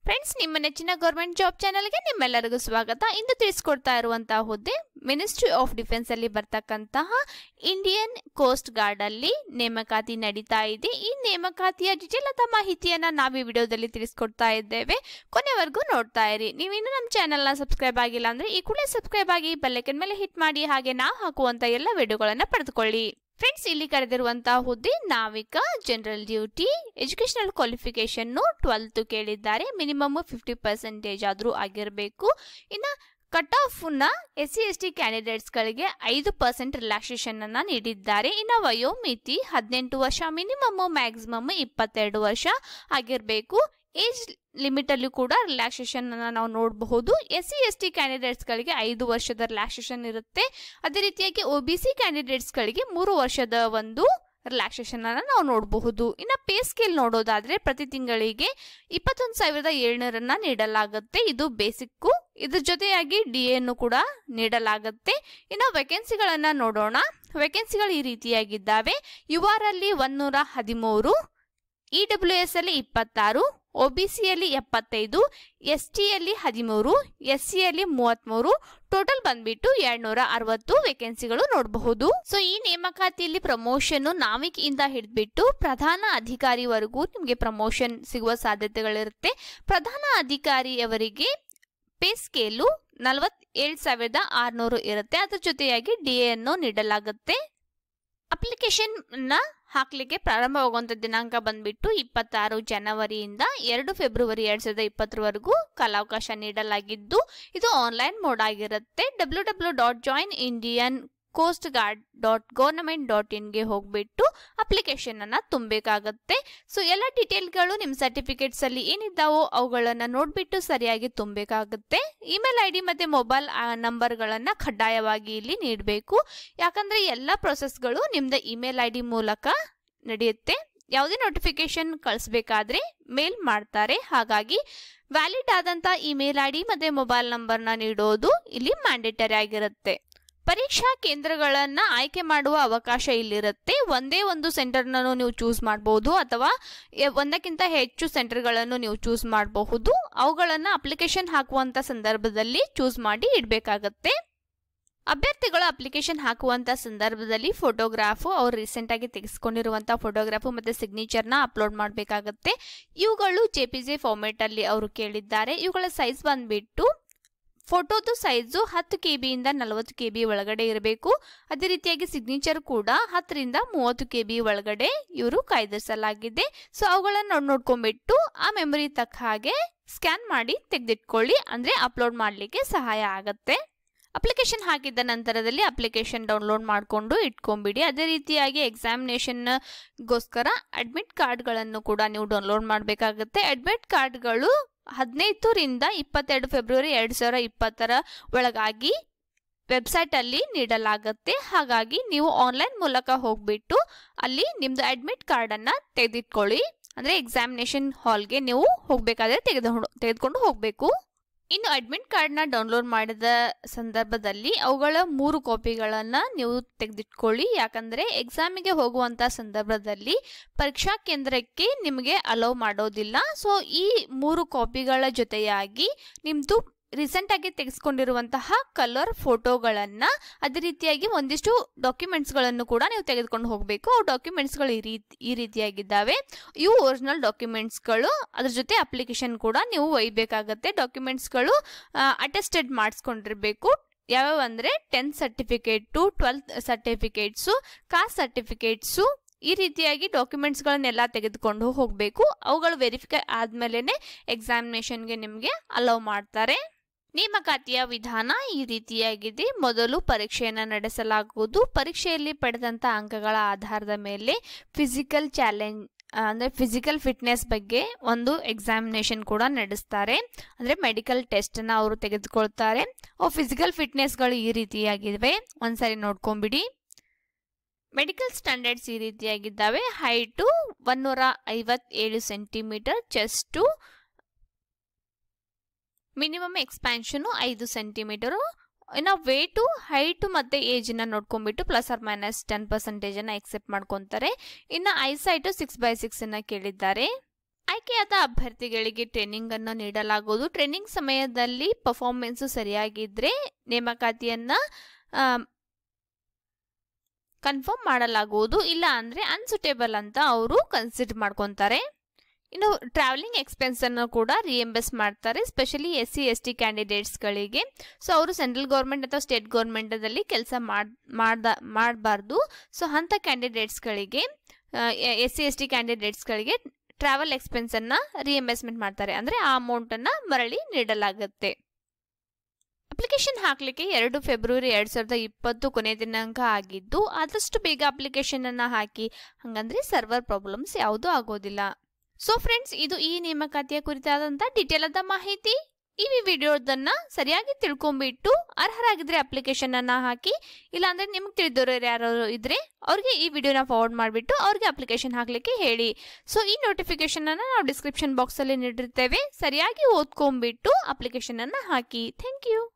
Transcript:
friends ನಿಮ್ಮ ನೆಚ್ಚಿನ government job ಚಾನೆಲ್ಗೆ ನಿಮ್ಮೆಲ್ಲರಿಗೂ ಸ್ವಾಗತ ಇಂದು ತಿಳಿಸ್ಕೊಡ್ತಾ ಇರುವಂತಹ ಹುದ್ದೆ ಮಿನಿಸ್ಟ್ರಿ ಆಫ್ ಡಿಫೆನ್ಸ್ ಅಲ್ಲಿ ಬರ್ತಕ್ಕಂತಹ ಇಂಡಿಯನ್ ಕೋಸ್ಟ್ ಗಾರ್ಡ್ ಅಲ್ಲಿ ನೇಮಕಾತಿ ನಡೀತಾ ಇದೆ ಈ ನೇಮಕಾತಿಯ ಡಿಟೇಲದ ಮಾಹಿತಿಯನ್ನ ನಾವು ಈ ವಿಡಿಯೋದಲ್ಲಿ ತಿಳಿಸ್ಕೊಡ್ತಾ ಇದ್ದೇವೆ ಕೊನೆವರೆಗೂ ನೋಡ್ತಾ ಇರಿ ನೀವು ಇನ್ನು ನಮ್ಮ ಚಾನೆಲ್ನ ಸಬ್ಸ್ಕ್ರೈಬ್ ಆಗಿಲ್ಲ ಅಂದ್ರೆ ಈ ಕೂಡಲೇ ಸಬ್ಸ್ಕ್ರೈಬ್ ಆಗಿ ಬೆಲ್ಲೈಕನ್ ಮೇಲೆ ಹಿಟ್ ಮಾಡಿ ಹಾಗೆ ನಾವು ಹಾಕುವಂತ ಎಲ್ಲ ವಿಡಿಯೋಗಳನ್ನ ಪಡೆದುಕೊಳ್ಳಿ ಫ್ರೆಂಡ್ಸ್ ಇಲ್ಲಿ ಕರೆದಿರುವಂತಹ ಹುದ್ದೆ ನಾವಿಕ general duty educational qualification twelfth ಕೇಳಿದ್ದಾರೆ ಮಿನಿಮಮ್ ಫಿಫ್ಟಿ ಪರ್ಸೆಂಟೇಜ್ ಆದ್ರೂ ಆಗಿರಬೇಕು ಇನ್ನು ಕಟ್ ಆಫ್ ನ ಎಸ್ ಸಿ ಎಸ್ ಟಿ ಕ್ಯಾಂಡಿಡೇಟ್ಸ್ಗಳಿಗೆ ಐದು ಪರ್ಸೆಂಟ್ ರಿಲ್ಯಾಕ್ಸೇಷನ್ ಅನ್ನ ನೀಡಿದ್ದಾರೆ ಇನ್ನು ವಯೋಮಿತಿ ಹದಿನೆಂಟು ವರ್ಷ ಮಿನಿಮಮ್ ಮ್ಯಾಕ್ಸಿಮಮ್ ಇಪ್ಪತ್ತೆರಡು ವರ್ಷ ಆಗಿರಬೇಕು ಏಜ್ ಲಿಮಿಟ್ ಅಲ್ಲಿ ಕೂಡ ರಿಲ್ಯಾಕ್ಸೇಷನ್ ಅನ್ನ ನಾವು ನೋಡಬಹುದು S C S T candidates ಗಳಿಗೆ ಐದು ವರ್ಷದ ರಿಲ್ಯಾಕ್ಸೇಷನ್ ಇರುತ್ತೆ ಅದೇ ರೀತಿಯಾಗಿ ಒ ಬಿ ಸಿ ಕ್ಯಾಂಡಿಡೇಟ್ಸ್ ಗಳಿಗೆ ಮೂರು ವರ್ಷದ ಒಂದು ರಿಲ್ಯಾಕ್ಸೇಷನ್ ಅನ್ನ ನಾವು ನೋಡಬಹುದು ಇನ್ನು ಪೇ ಸ್ಕೇಲ್ ನೋಡೋದಾದ್ರೆ ಪ್ರತಿ ತಿಂಗಳಿಗೆ ಇಪ್ಪತ್ತೊಂದು ಸಾವಿರದ ಏಳ್ನೂರನ್ನ ನೀಡಲಾಗುತ್ತೆ ಇದು ಬೇಸಿಕ್ಕು ಇದ್ರ ಜೊತೆಯಾಗಿ ಡಿ ಎನ್ನು ಕೂಡ ನೀಡಲಾಗುತ್ತೆ ಇನ್ನು ವೇಕೆನ್ಸಿಗಳನ್ನ ನೋಡೋಣ ವೇಕೆನ್ಸಿಗಳು ಈ ರೀತಿಯಾಗಿದ್ದಾವೆ ಯುವರಲ್ಲಿ ಒಂದೂರ ಹದಿಮೂರು ಇ ಡಬ್ಲ್ಯೂ ಎಸ್ ಅಲ್ಲಿ ಇಪ್ಪತ್ತಾರು ಒ ಬಿ ಸಿಯಲ್ಲಿ ಎಪ್ಪತ್ತೈದು ಎಸ್ ಟಿಯಲ್ಲಿ ಹದಿಮೂರು ಎಸ್ ಸಿಯಲ್ಲಿ ಮೂವತ್ಮೂರು ಟೋಟಲ್ ಬಂದ್ಬಿಟ್ಟು ಎರಡ್ನೂರ ಅರವತ್ತು ವೇಕೆನ್ಸಿಗಳು ನೋಡಬಹುದು ಸೊ ಈ ನೇಮಕಾತಿಯಲ್ಲಿ ಪ್ರಮೋಷನ್ ನಾವಿಕ್ ಇಂದ ಹಿಡಿದ್ಬಿಟ್ಟು ಪ್ರಧಾನ ಅಧಿಕಾರಿವರೆಗೂ ನಿಮಗೆ ಪ್ರಮೋಷನ್ ಸಿಗುವ ಸಾಧ್ಯತೆಗಳಿರುತ್ತೆ ಪ್ರಧಾನ ಅಧಿಕಾರಿಯವರಿಗೆ ಪೇ ಸ್ಕೇಲು ನಲವತ್ತೇಳು ಸಾವಿರದ ಆರ್ನೂರು ಇರುತ್ತೆ ಅದ್ರ ಜೊತೆಯಾಗಿ ಡಿ ಅನ್ನು ನೀಡಲಾಗುತ್ತೆ ಅಪ್ಲಿಕೇಶನ್ ನ ಹಾಕ್ಲಿಕ್ಕೆ ಪ್ರಾರಂಭವಾಗುವಂತ ದಿನಾಂಕ ಬಂದ್ಬಿಟ್ಟು ಇಪ್ಪತ್ತಾರು ಜನವರಿಯಿಂದ ಎರಡು ಫೆಬ್ರವರಿ ಎರಡ್ ಸಾವಿರದ ಇಪ್ಪತ್ತರವರೆಗೂ ಕಾಲಾವಕಾಶ ನೀಡಲಾಗಿದ್ದು ಇದು ಆನ್ಲೈನ್ ಮೋಡ್ ಆಗಿರುತ್ತೆ W W dot join Indian coast guard dot government dot ಇನ್ಗೆ ಹೋಗ್ಬಿಟ್ಟು ಅಪ್ಲಿಕೇಶನ್ ಅನ್ನ ತುಂಬಬೇಕಾಗತ್ತೆ ಸೊ ಎಲ್ಲ ಡೀಟೇಲ್ಗಳು ನಿಮ್ಮ ಸರ್ಟಿಫಿಕೇಟ್ಸ್ ಅಲ್ಲಿ ಏನಿದ್ದಾವೋ ಅವುಗಳನ್ನ ನೋಡ್ಬಿಟ್ಟು ಸರಿಯಾಗಿ ತುಂಬಬೇಕಾಗುತ್ತೆ ಇಮೇಲ್ ಐ ಡಿ ಮತ್ತೆ ಮೊಬೈಲ್ ನಂಬರ್ಗಳನ್ನ ಕಡ್ಡಾಯವಾಗಿ ಇಲ್ಲಿ ನೀಡಬೇಕು ಯಾಕಂದ್ರೆ ಎಲ್ಲ ಪ್ರೊಸೆಸ್ಗಳು ನಿಮ್ದು ಇಮೇಲ್ ಐ ಡಿ ಮೂಲಕ ನಡೆಯುತ್ತೆ ಯಾವುದೇ ನೋಟಿಫಿಕೇಶನ್ ಕಳಿಸ್ಬೇಕಾದ್ರೆ ಮೇಲ್ ಮಾಡ್ತಾರೆ ಹಾಗಾಗಿ ವ್ಯಾಲಿಡ್ ಆದಂತ ಇಮೇಲ್ ಐ ಡಿ ಮತ್ತೆ ಮೊಬೈಲ್ ನಂಬರ್ನ ನೀಡೋದು ಇಲ್ಲಿ ಮ್ಯಾಂಡೇಟರಿ ಆಗಿರುತ್ತೆ ಪರೀಕ್ಷಾ ಕೇಂದ್ರಗಳನ್ನ ಆಯ್ಕೆ ಮಾಡುವ ಅವಕಾಶ ಇಲ್ಲಿರುತ್ತೆ ಒಂದೇ ಒಂದು ಸೆಂಟರ್ನನ್ನು ನೀವು ಚೂಸ್ ಮಾಡಬಹುದು ಅಥವಾ ಎ- ಒಂದಕ್ಕಿಂತ ಹೆಚ್ಚು ಸೆಂಟರ್ಗಳನ್ನು ನೀವು ಚೂಸ್ ಮಾಡಬಹುದು ಅವುಗಳನ್ನು ಅಪ್ಲಿಕೇಶನ್ ಹಾಕುವಂತ ಸಂದರ್ಭದಲ್ಲಿ ಚೂಸ್ ಮಾಡಿ ಇಡಬೇಕಾಗತ್ತೆ ಅಭ್ಯರ್ಥಿಗಳು ಅಪ್ಲಿಕೇಶನ್ ಹಾಕುವಂತ ಸಂದರ್ಭದಲ್ಲಿ ಫೋಟೋಗ್ರಾಫು ಅವ್ರು ರೀಸೆಂಟ್ ಆಗಿ ತೆಗೆಸ್ಕೊಂಡಿರುವಂತ ಫೋಟೋಗ್ರಾಫು ಮತ್ತೆ ಸಿಗ್ನೇಚರ್ನ ಅಪ್ಲೋಡ್ ಮಾಡಬೇಕಾಗತ್ತೆ ಇವುಗಳು ಜೆ ಪಿ ಜೆ ಫಾರ್ಮೆಟ್ ಅಲ್ಲಿ ಅವರು ಕೇಳಿದ್ದಾರೆ ಇವುಗಳ ಸೈಜ್ ಬಂದ್ಬಿಟ್ಟು ಫೋಟೋದು ಸೈಜು ಹತ್ತು ಕೆ ಬಿಯಿಂದ ನಲವತ್ತು ಕೆ ಬಿ ಒಳಗಡೆ ಇರಬೇಕು ಅದೇ ರೀತಿಯಾಗಿ ಸಿಗ್ನೇಚರ್ ಕೂಡ ಹತ್ತರಿಂದ ಮೂವತ್ತು ಕೆ ಬಿ ಒಳಗಡೆ ಇವರು ಕಾಯ್ದಿರಿಸಲಾಗಿದೆ ಸೊ ಅವುಗಳನ್ನ ನೋಡ್ ನೋಡ್ಕೊಂಡ್ಬಿಟ್ಟು ಆ ಮೆಮೊರಿ ತಕ್ಕ ಹಾಗೆ ಸ್ಕ್ಯಾನ್ ಮಾಡಿ ತೆಗೆದಿಟ್ಕೊಳ್ಳಿ ಅಂದ್ರೆ ಅಪ್ಲೋಡ್ ಮಾಡಲಿಕ್ಕೆ ಸಹಾಯ ಆಗತ್ತೆ ಅಪ್ಲಿಕೇಶನ್ ಹಾಕಿದ ನಂತರದಲ್ಲಿ ಅಪ್ಲಿಕೇಶನ್ ಡೌನ್ಲೋಡ್ ಮಾಡಿಕೊಂಡು ಇಟ್ಕೊಂಬಿಡಿ ಅದೇ ರೀತಿಯಾಗಿ ಎಕ್ಸಾಮಿನೇಷನ್ಗೋಸ್ಕರ ಅಡ್ಮಿಟ್ ಕಾರ್ಡ್ಗಳನ್ನು ಕೂಡ ನೀವು ಡೌನ್ಲೋಡ್ ಮಾಡಬೇಕಾಗುತ್ತೆ ಅಡ್ಮಿಟ್ ಕಾರ್ಡ್ಗಳು ಹದಿನೈದರಿಂದ ಇಪ್ಪತ್ತೆರಡು ಫೆಬ್ರವರಿ ಎರಡು ಸಾವಿರ ಇಪ್ಪತ್ತರ ಒಳಗಾಗಿ ವೆಬ್ಸೈಟ್ ಅಲ್ಲಿ ನೀಡಲಾಗುತ್ತೆ ಹಾಗಾಗಿ ನೀವು ಆನ್ಲೈನ್ ಮೂಲಕ ಹೋಗ್ಬಿಟ್ಟು ಅಲ್ಲಿ ನಿಮ್ದು ಅಡ್ಮಿಟ್ ಕಾರ್ಡ್ ಅನ್ನ ತೆಗೆದಿಟ್ಕೊಳ್ಳಿ ಅಂದ್ರೆ ಎಕ್ಸಾಮಿನೇಷನ್ ಹಾಲ್ಗೆ ನೀವು ಹೋಗ್ಬೇಕಾದ್ರೆ ತೆಗೆದು ತೆಗೆದುಕೊಂಡು ಹೋಗಬೇಕು ಇನ್ನು ಅಡ್ಮಿಟ್ ಕಾರ್ಡ್ನ ಡೌನ್ಲೋಡ್ ಮಾಡಿದ ಸಂದರ್ಭದಲ್ಲಿ ಅವುಗಳ ಮೂರು ಕಾಪಿಗಳನ್ನು ನೀವು ತೆಗೆದಿಟ್ಕೊಳ್ಳಿ ಯಾಕಂದರೆ ಎಕ್ಸಾಮಿಗೆ ಹೋಗುವಂಥ ಸಂದರ್ಭದಲ್ಲಿ ಪರೀಕ್ಷಾ ಕೇಂದ್ರಕ್ಕೆ ನಿಮಗೆ ಅಲೌ ಮಾಡೋದಿಲ್ಲ ಸೊ ಈ ಮೂರು ಕಾಪಿಗಳ ಜೊತೆಯಾಗಿ ನಿಮ್ಮದು ರೀಸೆಂಟಾಗಿ ತೆಗೆಸ್ಕೊಂಡಿರುವಂತಹ ಕಲರ್ ಫೋಟೋಗಳನ್ನು ಅದೇ ರೀತಿಯಾಗಿ ಒಂದಿಷ್ಟು ಡಾಕ್ಯುಮೆಂಟ್ಸ್ಗಳನ್ನು ಕೂಡ ನೀವು ತೆಗೆದುಕೊಂಡು ಹೋಗಬೇಕು ಅವು ಡಾಕ್ಯುಮೆಂಟ್ಸ್ಗಳು ಈ ರೀತಿ ಈ ರೀತಿಯಾಗಿದ್ದಾವೆ ಇವು ಒರಿಜಿನಲ್ ಡಾಕ್ಯುಮೆಂಟ್ಸ್ಗಳು ಅದ್ರ ಜೊತೆ ಅಪ್ಲಿಕೇಶನ್ ಕೂಡ ನೀವು ಒಯ್ಯಬೇಕಾಗತ್ತೆ ಡಾಕ್ಯುಮೆಂಟ್ಸ್ಗಳು ಅಟೆಸ್ಟೆಡ್ ಮಾಡಿಸ್ಕೊಂಡಿರ್ಬೇಕು ಯಾವ್ಯಾವ ಅಂದರೆ tenth certificate twelfth certificates caste certificates ಈ ರೀತಿಯಾಗಿ ಡಾಕ್ಯುಮೆಂಟ್ಸ್ಗಳನ್ನೆಲ್ಲ ತೆಗೆದುಕೊಂಡು ಹೋಗಬೇಕು ಅವುಗಳು ವೆರಿಫೈ ಆದಮೇಲೆ ಎಕ್ಸಾಮಿನೇಷನ್ಗೆ ನಿಮಗೆ ಅಲೌ ಮಾಡ್ತಾರೆ ನೇಮಕಾತಿಯ ವಿಧಾನ ಈ ರೀತಿಯಾಗಿದೆ ಮೊದಲು ಪರೀಕ್ಷೆಯನ್ನು ನಡೆಸಲಾಗುವುದು ಪರೀಕ್ಷೆಯಲ್ಲಿ ಪಡೆದಂಥ ಅಂಕಗಳ ಆಧಾರದ ಮೇಲೆ ಫಿಸಿಕಲ್ ಚಾಲೆಂಜ್ ಅಂದರೆ ಫಿಸಿಕಲ್ ಫಿಟ್ನೆಸ್ ಬಗ್ಗೆ ಒಂದು ಎಕ್ಸಾಮಿನೇಷನ್ ಕೂಡ ನಡೆಸ್ತಾರೆ ಅಂದರೆ ಮೆಡಿಕಲ್ ಟೆಸ್ಟನ್ನು ಅವರು ತೆಗೆದುಕೊಳ್ತಾರೆ ಅವು ಫಿಸಿಕಲ್ ಫಿಟ್ನೆಸ್ಗಳು ಈ ರೀತಿಯಾಗಿವೆ ಒಂದ್ಸರಿ ನೋಡ್ಕೊಂಬಿಡಿ ಮೆಡಿಕಲ್ ಸ್ಟ್ಯಾಂಡರ್ಡ್ಸ್ ಈ ರೀತಿಯಾಗಿದ್ದಾವೆ ಹೈಟು ಒನ್ನೂರ ಐವತ್ತೇಳು ಸೆಂಟಿಮೀಟರ್ ಚೆಸ್ಟು ಮಿನಿಮಮ್ ಎಕ್ಸ್ಪ್ಯಾನ್ಷನು ಐದು ಸೆಂಟಿಮೀಟರು ಇನ್ನು ವೇಟು ಹೈಟು ಮತ್ತು ಏಜನ್ನ ನೋಡ್ಕೊಂಡ್ಬಿಟ್ಟು ಪ್ಲಸ್ ಆರ್ ಮೈನಸ್ ಟೆನ್ ಪರ್ಸೆಂಟೇಜನ್ನು ಎಕ್ಸೆಪ್ಟ್ ಮಾಡ್ಕೊತಾರೆ ಇನ್ನು ಐಸೈಟು ಸಿಕ್ಸ್ ಬೈ ಸಿಕ್ಸನ್ನು ಕೇಳಿದ್ದಾರೆ ಆಯ್ಕೆಯಾದ ಅಭ್ಯರ್ಥಿಗಳಿಗೆ ಟ್ರೈನಿಂಗ್ ಅನ್ನು ನೀಡಲಾಗುವುದು ಟ್ರೈನಿಂಗ್ ಸಮಯದಲ್ಲಿ ಪರ್ಫಾರ್ಮೆನ್ಸ್ ಸರಿಯಾಗಿದ್ರೆ ನೇಮಕಾತಿಯನ್ನ ಕನ್ಫರ್ಮ್ ಮಾಡಲಾಗುವುದು ಇಲ್ಲ ಅಂದ್ರೆ ಅನ್ಸುಟೇಬಲ್ ಅಂತ ಅವರು ಕನ್ಸಿಡರ್ ಮಾಡ್ಕೊತಾರೆ ಇನ್ನು ಟ್ರಾವೆಲಿಂಗ್ ಎಕ್ಸ್ಪೆನ್ಸ್ ಅನ್ನು ಕೂಡ ರಿಎಂಬರ್ಸ್ ಮಾಡ್ತಾರೆ specially S C S T ಕ್ಯಾಂಡಿಡೇಟ್ಸ್ಗಳಿಗೆ ಸೊ ಅವರು ಸೆಂಟ್ರಲ್ ಗೌರ್ಮೆಂಟ್ ಅಥವಾ ಸ್ಟೇಟ್ ಗೌರ್ಮೆಂಟದಲ್ಲಿ ಕೆಲಸ ಮಾಡ್ದ ಮಾಡಬಾರ್ದು ಸೊ ಅಂಥ ಕ್ಯಾಂಡಿಡೇಟ್ಸ್ಗಳಿಗೆ ಎಸ್ ಸಿ ಎಸ್ ಟಿ ಕ್ಯಾಂಡಿಡೇಟ್ಸ್ಗಳಿಗೆ ಟ್ರಾವೆಲ್ ಎಕ್ಸ್ಪೆನ್ಸನ್ನು ರಿಎಂಬರ್ಸ್ಮೆಂಟ್ ಮಾಡ್ತಾರೆ ಅಂದರೆ ಆ ಅಮೌಂಟನ್ನು ಮರಳಿ ನೀಡಲಾಗುತ್ತೆ ಅಪ್ಲಿಕೇಶನ್ ಹಾಕಲಿಕ್ಕೆ ಎರಡು ಫೆಬ್ರವರಿ ಎರಡು ಸಾವಿರದ ಇಪ್ಪತ್ತು ಕೊನೆ ದಿನಾಂಕ ಆಗಿದ್ದು ಆದಷ್ಟು ಬೇಗ ಅಪ್ಲಿಕೇಶನ್ ಅನ್ನ ಹಾಕಿ ಹಂಗಂದ್ರೆ ಸರ್ವರ್ ಪ್ರಾಬ್ಲಮ್ಸ್ ಯಾವುದೂ ಆಗೋದಿಲ್ಲ ಸೊ ಫ್ರೆಂಡ್ಸ್ ಇದು ಈ ನೇಮಕಾತಿಯ ಕುರಿತಾದಂಥ ಡೀಟೇಲ್ ಆದ ಮಾಹಿತಿ ಈ ವಿಡಿಯೋದನ್ನ ಸರಿಯಾಗಿ ತಿಳ್ಕೊಂಬಿಟ್ಟು ಅರ್ಹರಾಗಿದ್ರೆ ಅಪ್ಲಿಕೇಶನ್ ಅನ್ನ ಹಾಕಿ ಇಲ್ಲಾಂದ್ರೆ ನಿಮ್ಗೆ ತಿಳಿದವರು ಯಾರು ಇದ್ರೆ ಅವ್ರಿಗೆ ಈ ವಿಡಿಯೋನ ಫಾರ್ವರ್ಡ್ ಮಾಡಿಬಿಟ್ಟು ಅವ್ರಿಗೆ ಅಪ್ಲಿಕೇಶನ್ ಹಾಕ್ಲಿಕ್ಕೆ ಹೇಳಿ ಸೊ ಈ ನೋಟಿಫಿಕೇಶನ್ ಅನ್ನ ನಾವು ಡಿಸ್ಕ್ರಿಪ್ಷನ್ ಬಾಕ್ಸ್ ಅಲ್ಲಿ ನೀಡಿರ್ತೇವೆ ಸರಿಯಾಗಿ ಓದ್ಕೊಂಡ್ಬಿಟ್ಟು ಅಪ್ಲಿಕೇಶನ್ ಅನ್ನ ಹಾಕಿ ಥ್ಯಾಂಕ್ ಯು